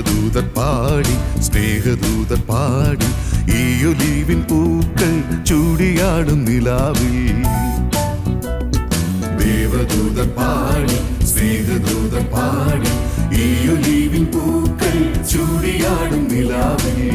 ദേവദൂതർ പാടി സ്നേഹദൂതർ പാടി ഈ ഒലീവിൻ പൂക്കൾ ചൂടിയാടും നിലാവിൽ ദേവദൂതർ പാടി സ്നേഹദൂതർ പാടി ഈ ഒലീവിൻ പൂക്കൾ ചൂടിയാടും നിലാവിൽ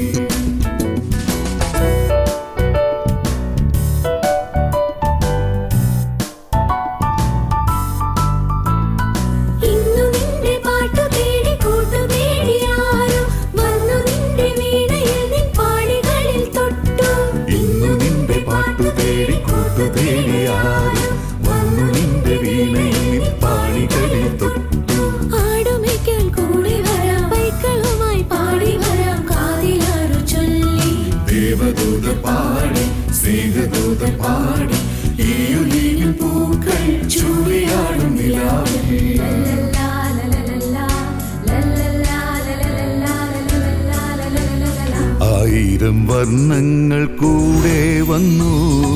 ഇന്നു നിന്റെ പാട്ടു തേടി കൂട്ടു തേടിയാരോ വന്നു നിന്റെ വീണയിൽ നിൻ പാടികളിൽ തൊട്ടു ഇന്നു നിന്റെ പാട്ടു തേടി കൂട്ടു തേടിയാരും വന്നു നിന്റെ വീണയിൽ നിൻ പാണികളിൽ തൊട്ടു ആടുമേക്കാൻ കൂടി വരാം പൈക്കളുമായി പാടി വരാം കാതിലാരു ചൊല്ലി ദേവദൂത പാടി സ്നേഹദൂത പാടി ഈ ഒലീവിൻ പൂക്കൾ ചൂടിയാടും നിലാവിൽ ലല്ലല്ലാ, ലലലല്ലാ, ലല്ലല്ലാ, ലലലല്ലാ, ലലലല്ലാ, ലലലല്ലാ. ആയിരം വർണ്ണങ്ങൾ കൂടെ വന്നു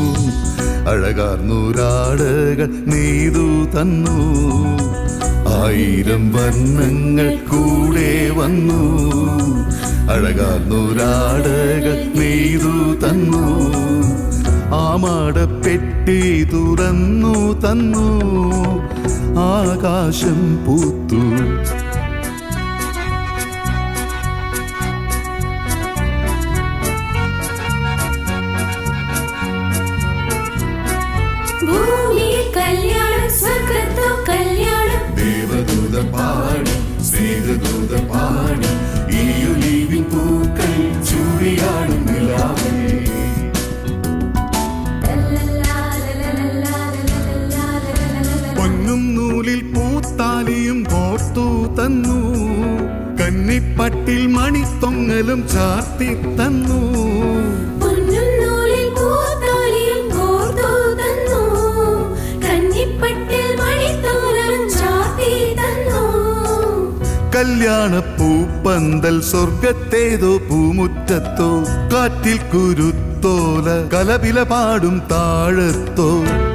അഴകാർന്നൂരാടകൾ നെയ്തു തന്നു ആയിരം വർണ്ണങ്ങൾ കൂടെ വന്നു അഴകാർന്നൂരാടകൾ നെയ്തു തന്നു ആമാടപ്പെട്ടി തുറന്നു തന്നു ആകാശം പൂത്തു ഭൂമിയിൽ കല്യാണം സ്വർഗത്തോ കല്യാണം ദേവദൂത പാടി സ്നേഹദൂത പാടി ഈ ഒലീവിൻ പൂക്കൾ ചൂടിയാടും നിലാവിൽ ലല്ലല്ലാ, ലലലല്ലാ, ലലലല്ലാ, ലലലല്ലാ. പൊന്നും നൂലിൽ പൂത്താലിയും കോർത്തു തന്നു കന്നിപ്പട്ടിൽ മണിത്തൊങ്ങലും ചാർത്തി തന്നു പൊന്നും നൂലിൽ പൂത്താലിയും കോർത്തു തന്നു. കന്നിപ്പട്ടിൽ മണിത്തോലം ചാർത്തി തന്നു. കല്യാണ പൂപ്പന്തൽ സ്വർഗത്തേതോ പൂമുറ്റത്തോ കാറ്റിൽ കുരുത്തോല കലപില പാടും താഴത്തോ